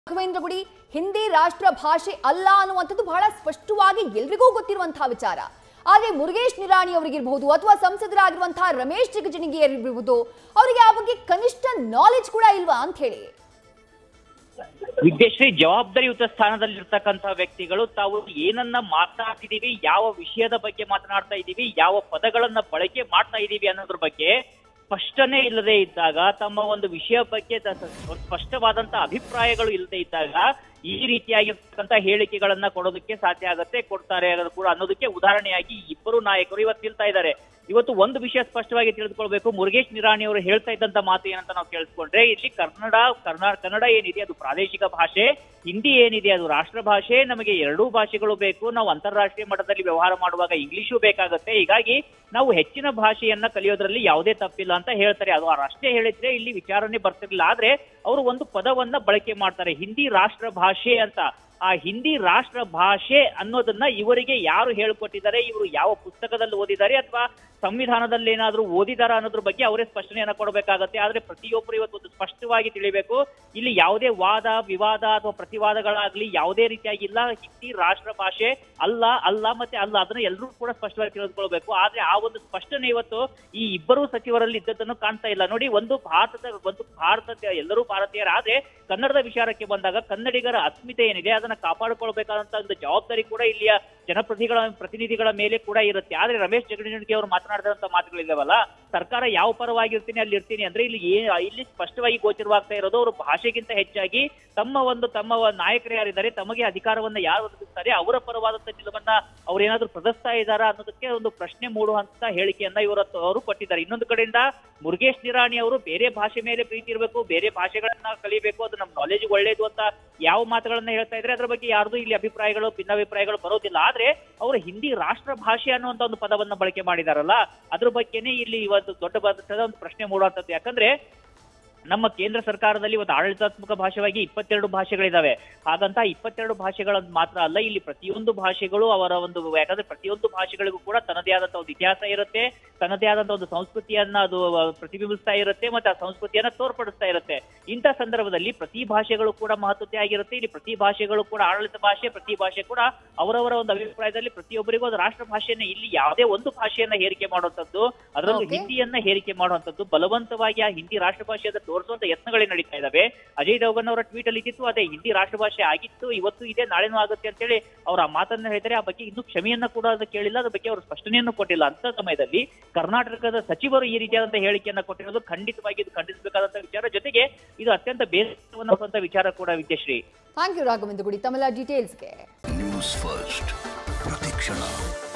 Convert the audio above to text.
ರಾಘವೇಂದ್ರ ಗುಡಿ ಹಿಂದಿ ರಾಷ್ಟ್ರ ಭಾಷೆ ಅಲ್ಲ ಅನ್ನುವಂಥದ್ದು ಬಹಳ ಸ್ಪಷ್ಟವಾಗಿ ಎಲ್ರಿಗೂ ಗೊತ್ತಿರುವಂತಹ ವಿಚಾರ ಆದ್ರೆ ಮುರುಗೇಶ್ ನಿರಾಣಿ ಅವರಿಗಿರಬಹುದು ಅಥವಾ ಸಂಸದರಾಗಿರುವಂತಹ ರಮೇಶ್ ಜಿಗಜಿಣಗಿಯರಿರಬಹುದು ಅವರಿಗೆ ಆ ಬಗ್ಗೆ ಕನಿಷ್ಠ ನಾಲೆಜ್ ಕೂಡ ಇಲ್ವಾ ಅಂತ ಹೇಳಿ ವಿದ್ಯಶ್ರೀ ಜವಾಬ್ದಾರಿಯುತ ಸ್ಥಾನದಲ್ಲಿರ್ತಕ್ಕಂಥ ವ್ಯಕ್ತಿಗಳು ತಾವು ಏನನ್ನ ಮಾತನಾಡ್ತಿದೀವಿ ಯಾವ ವಿಷಯದ ಬಗ್ಗೆ ಮಾತನಾಡ್ತಾ ಇದ್ದೀವಿ ಯಾವ ಪದಗಳನ್ನ ಬಳಕೆ ಮಾಡ್ತಾ ಇದ್ದೀವಿ ಅನ್ನೋದ್ರ ಬಗ್ಗೆ ಸ್ಪಷ್ಟನೆ ಇಲ್ಲದೆ ಇದ್ದಾಗ ತಮ್ಮ ಒಂದು ವಿಷಯ ಬಗ್ಗೆ ತ- ತ- ಸ್ಪಷ್ಟವಾದಂತ ಅಭಿಪ್ರಾಯಗಳು ಇಲ್ಲದೆ ಇದ್ದಾಗ ಈ ರೀತಿಯಾಗಿರ್ತಕ್ಕಂಥ ಹೇಳಿಕೆಗಳನ್ನ ಕೊಡೋದಕ್ಕೆ ಸಾಧ್ಯ ಆಗತ್ತೆ ಕೊಡ್ತಾರೆ ಅನ್ನೋದು ಕೂಡ ಅನ್ನೋದಕ್ಕೆ ಉದಾಹರಣೆಯಾಗಿ ಈ ಇಬ್ಬರು ನಾಯಕರು ಇವತ್ತು ನಿಲ್ತಾ ಇದ್ದಾರೆ ಇವತ್ತು ಒಂದು ವಿಷಯ ಸ್ಪಷ್ಟವಾಗಿ ತಿಳಿದುಕೊಳ್ಬೇಕು ಮುರುಗೇಶ್ ನಿರಾಣಿ ಅವರು ಹೇಳ್ತಾ ಇದ್ದಂತ ಮಾತು ಏನಂತ ನಾವು ಕೇಳಿಸ್ಕೊಂಡ್ರೆ ಇಲ್ಲಿ ಕನ್ನಡ ಕರ್ನಾ ಕನ್ನಡ ಏನಿದೆ ಅದು ಪ್ರಾದೇಶಿಕ ಭಾಷೆ ಹಿಂದಿ ಏನಿದೆ ಅದು ರಾಷ್ಟ್ರ ಭಾಷೆ ನಮಗೆ ಎರಡೂ ಭಾಷೆಗಳು ಬೇಕು ನಾವು ಅಂತಾರಾಷ್ಟ್ರೀಯ ಮಟ್ಟದಲ್ಲಿ ವ್ಯವಹಾರ ಮಾಡುವಾಗ ಇಂಗ್ಲಿಷು ಬೇಕಾಗುತ್ತೆ ಹೀಗಾಗಿ ನಾವು ಹೆಚ್ಚಿನ ಭಾಷೆಯನ್ನ ಕಲಿಯೋದ್ರಲ್ಲಿ ಯಾವುದೇ ತಪ್ಪಿಲ್ಲ ಅಂತ ಹೇಳ್ತಾರೆ ಅದು ಅಷ್ಟೇ ಹೇಳಿದ್ರೆ ಇಲ್ಲಿ ವಿಚಾರಣೆ ಬರ್ತಿರ್ಲಿಲ್ಲ ಆದ್ರೆ ಅವರು ಒಂದು ಪದವನ್ನ ಬಳಕೆ ಮಾಡ್ತಾರೆ ಹಿಂದಿ ರಾಷ್ಟ್ರ ಭಾಷೆ ಅಂತ ಆ ಹಿಂದಿ ರಾಷ್ಟ್ರ ಭಾಷೆ ಅನ್ನೋದನ್ನ ಇವರಿಗೆ ಯಾರು ಹೇಳ್ಕೊಟ್ಟಿದ್ದಾರೆ ಇವರು ಯಾವ ಪುಸ್ತಕದಲ್ಲಿ ಓದಿದ್ದಾರೆ ಅಥವಾ ಸಂವಿಧಾನದಲ್ಲಿ ಏನಾದ್ರೂ ಓದಿದಾರ ಅನ್ನೋದ್ರ ಬಗ್ಗೆ ಅವರೇ ಸ್ಪಷ್ಟನೆಯನ್ನ ಕೊಡಬೇಕಾಗತ್ತೆ ಆದ್ರೆ ಪ್ರತಿಯೊಬ್ಬರು ಇವತ್ತು ಒಂದು ಸ್ಪಷ್ಟವಾಗಿ ತಿಳಿಬೇಕು ಇಲ್ಲಿ ಯಾವುದೇ ವಾದ ವಿವಾದ ಅಥವಾ ಪ್ರತಿವಾದಗಳಾಗ್ಲಿ ಯಾವುದೇ ರೀತಿಯಾಗಿ ಇಲ್ಲ ಹಿಂದಿ ರಾಷ್ಟ್ರ ಭಾಷೆ ಅಲ್ಲ ಅಲ್ಲ ಮತ್ತೆ ಅಲ್ಲ ಅದನ್ನ ಎಲ್ಲರೂ ಕೂಡ ಸ್ಪಷ್ಟವಾಗಿ ತಿಳಿದುಕೊಳ್ಬೇಕು ಆದ್ರೆ ಆ ಒಂದು ಸ್ಪಷ್ಟನೆ ಇವತ್ತು ಈ ಇಬ್ಬರು ಸಚಿವರಲ್ಲಿ ಇದ್ದದ್ದನ್ನು ಕಾಣ್ತಾ ಇಲ್ಲ ನೋಡಿ ಒಂದು ಭಾರತದ ಒಂದು ಭಾರತದ ಎಲ್ಲರೂ ಭಾರತೀಯರಾದ್ರೆ ಕನ್ನಡದ ವಿಚಾರಕ್ಕೆ ಬಂದಾಗ ಕನ್ನಡಿಗರ ಅಸ್ಮಿತೆ ಏನಿದೆ ಅದನ್ನ ಕಾಪಾಡಿಕೊಳ್ಬೇಕಾದಂತ ಒಂದು ಜವಾಬ್ದಾರಿ ಕೂಡ ಇಲ್ಲಿಯ ಜನಪ್ರತಿಗಳ ಪ್ರತಿನಿಧಿಗಳ ಮೇಲೆ ಕೂಡ ಇರುತ್ತೆ ಆದ್ರೆ ರಮೇಶ್ ಜಗಜಿಣಗಿ ಅವರು ಮಾತನಾಡಿದಂತ ಮಾತುಗಳಿದಾವಲ್ಲ ಸರ್ಕಾರ ಯಾವ ಪರವಾಗಿರ್ತೀನಿ ಅಲ್ಲಿ ಇರ್ತೀನಿ ಅಂದ್ರೆ ಇಲ್ಲಿ ಏ ಇಲ್ಲಿ ಸ್ಪಷ್ಟವಾಗಿ ಗೋಚರವಾಗ್ತಾ ಇರೋದು ಅವರು ಭಾಷೆಗಿಂತ ಹೆಚ್ಚಾಗಿ ತಮ್ಮ ಒಂದು ತಮ್ಮ ಒಂದು ನಾಯಕರು ಯಾರಿದ್ದಾರೆ ತಮಗೆ ಅಧಿಕಾರವನ್ನ ಯಾರು ಒದಗಿಸ್ತಾರೆ ಅವರ ಪರವಾದಂತ ನಿಲುವನ್ನ ಅವ್ರು ಏನಾದ್ರು ಪ್ರದರ್ಶಿಸ್ತಾ ಇದ್ದಾರಾ ಅನ್ನೋದಕ್ಕೆ ಒಂದು ಪ್ರಶ್ನೆ ಮೂಡುವಂತ ಹೇಳಿಕೆಯನ್ನ ಇವರತ್ತು ಅವರು ಕೊಟ್ಟಿದ್ದಾರೆ ಇನ್ನೊಂದು ಕಡೆಯಿಂದ ಮುರುಗೇಶ್ ನಿರಾಣಿ ಅವರು ಬೇರೆ ಭಾಷೆ ಮೇಲೆ ಪ್ರೀತಿ ಇರಬೇಕು ಬೇರೆ ಭಾಷೆಗಳನ್ನ ಕಲಿಬೇಕು ಅದು ನಮ್ಮ ನಾಲೆಜ್ ಒಳ್ಳೇದು ಅಂತ ಯಾವ ಮಾತುಗಳನ್ನ ಹೇಳ್ತಾ ಇದ್ರೆ ಅದ್ರ ಬಗ್ಗೆ ಯಾರ್ದು ಇಲ್ಲಿ ಅಭಿಪ್ರಾಯಗಳು ಭಿನ್ನಾಭಿಪ್ರಾಯಗಳು ಬರೋದಿಲ್ಲ ಆದ್ರೆ ಅವರು ಹಿಂದಿ ರಾಷ್ಟ್ರ ಭಾಷೆ ಅನ್ನುವಂತ ಒಂದು ಪದವನ್ನ ಬಳಕೆ ಮಾಡಿದಾರಲ್ಲ ಅದ್ರ ಬಗ್ಗೆನೇ ಇಲ್ಲಿ ಇವತ್ತು ದೊಡ್ಡ ಮಟ್ಟದ ಒಂದು ಪ್ರಶ್ನೆ ಮೂಡುವಂತದ್ದು ಯಾಕಂದ್ರೆ ನಮ್ಮ ಕೇಂದ್ರ ಸರ್ಕಾರದಲ್ಲಿ ಇವತ್ತು ಆಡಳಿತಾತ್ಮಕ ಭಾಷೆಯಾಗಿ ಇಪ್ಪತ್ತೆರಡು ಭಾಷೆಗಳಿದಾವೆ ಹಾಗಂತ ಇಪ್ಪತ್ತೆರಡು ಭಾಷೆಗಳ ಮಾತ್ರ ಅಲ್ಲ ಇಲ್ಲಿ ಪ್ರತಿಯೊಂದು ಭಾಷೆಗಳು ಅವರ ಒಂದು ಯಾಕಂದ್ರೆ ಪ್ರತಿಯೊಂದು ಭಾಷೆಗಳಿಗೂ ಕೂಡ ತನ್ನದೇ ಆದಂತ ಒಂದು ಇತಿಹಾಸ ಇರುತ್ತೆ ತನ್ನದೇ ಆದಂತ ಒಂದು ಸಂಸ್ಕೃತಿಯನ್ನ ಅದು ಪ್ರತಿಬಿಂಬಿಸ್ತಾ ಇರುತ್ತೆ ಮತ್ತೆ ಆ ಸಂಸ್ಕೃತಿಯನ್ನ ತೋರ್ಪಡಿಸ್ತಾ ಇರುತ್ತೆ ಇಂಥ ಸಂದರ್ಭದಲ್ಲಿ ಪ್ರತಿ ಭಾಷೆಗಳು ಕೂಡ ಮಹತ್ವತೆ ಆಗಿರುತ್ತೆ ಇಲ್ಲಿ ಪ್ರತಿ ಭಾಷೆಗಳು ಕೂಡ ಆಡಳಿತ ಭಾಷೆ ಪ್ರತಿ ಭಾಷೆ ಕೂಡ ಅವರವರ ಒಂದು ಅಭಿಪ್ರಾಯದಲ್ಲಿ ಪ್ರತಿಯೊಬ್ಬರಿಗೂ ಒಂದು ರಾಷ್ಟ್ರ ಭಾಷೆಯನ್ನ ಇಲ್ಲಿ ಯಾವುದೇ ಒಂದು ಭಾಷೆಯನ್ನ ಹೇರಿಕೆ ಮಾಡುವಂತದ್ದು ಅದರಲ್ಲೂ Okay. ಹಿಂದಿಯನ್ನ ಹೇರಿಕೆ ಮಾಡುವಂತದ್ದು ಬಲವಂತವಾಗಿ ಆ ಹಿಂದಿ ರಾಷ್ಟ್ರ ಭಾಷೆಯನ್ನ ತೋರಿಸುವಂತ ಯತ್ನಗಳೇ ನಡೀತಾ ಇದಾವೆ ಅಜಯ್ ದೇವಗನ್ ಅವರ ಟ್ವೀಟ್ ಅಲ್ಲಿ ಇದ್ದಿತ್ತು ಅದೇ ಹಿಂದಿ ರಾಷ್ಟ್ರ ಭಾಷೆ ಆಗಿತ್ತು ಇವತ್ತು ಇದೆ ನಾಳೆನೂ ಆಗುತ್ತೆ ಅಂತೇಳಿ ಅವ್ರ ಆ ಮಾತನ್ನ ಹೇಳಿದರೆ ಆ ಬಗ್ಗೆ ಇನ್ನೂ ಕ್ಷಮೆಯನ್ನ ಕೂಡ ಅದು ಕೇಳಿಲ್ಲ ಅದ್ರ ಬಗ್ಗೆ ಅವರು ಸ್ಪಷ್ಟನೆಯನ್ನು ಕೊಟ್ಟಿಲ್ಲ ಅಂತ ಸಮಯದಲ್ಲಿ ಕರ್ನಾಟಕದ ಸಚಿವರು ಈ ರೀತಿಯಾದಂತ ಹೇಳಿಕೆಯನ್ನ ಕೊಟ್ಟಿರೋದು ಖಂಡಿತವಾಗಿ ಇದು ಖಂಡಿಸಬೇಕಾದಂತ ವಿಚಾರ ಜೊತೆಗೆ ಇದು ಅತ್ಯಂತ ಬೇಸರವನ್ನು ವಿಚಾರ ಕೂಡ ವಿದ್ಯಶ್ರೀ ಥ್ಯಾಂಕ್ ಯು ರಾಘವೇಂದ್ರ ಗುಡಿ ತಮ್ಮೆಲ್ಲ ಡೀಟೇಲ್ಸ್ಗೆ ನ್ಯೂಸ್ ಫಸ್ಟ್ ಪ್ರತಿಕ್ಷಣ